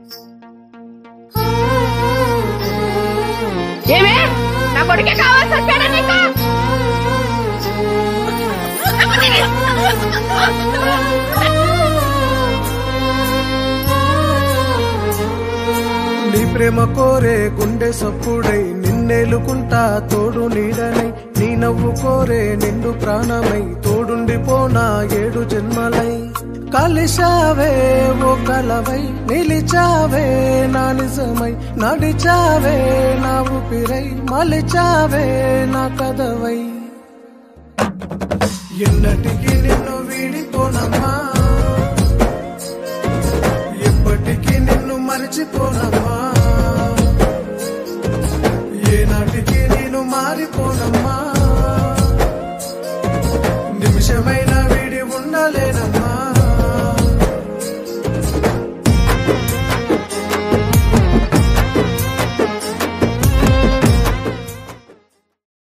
ఏమే నా కొడుకే కావాల్సి వచ్చాడా నీకు నీ ప్రేమ కోరే గుండె సప్పుడై నిన్నేలుకుంటా తోడు నీడనై నీ నవ్వు కోరే నిండు ప్రాణమై తోడుండిపోనా ఏడు జన్మలై కలిశావే ఓ కలవై నిలిచావే నా నిజమై నడిచావే నా ఊపిరై మలిచావే నా కదవై ఎన్నటికి నిన్ను వీడిపోనమ్మా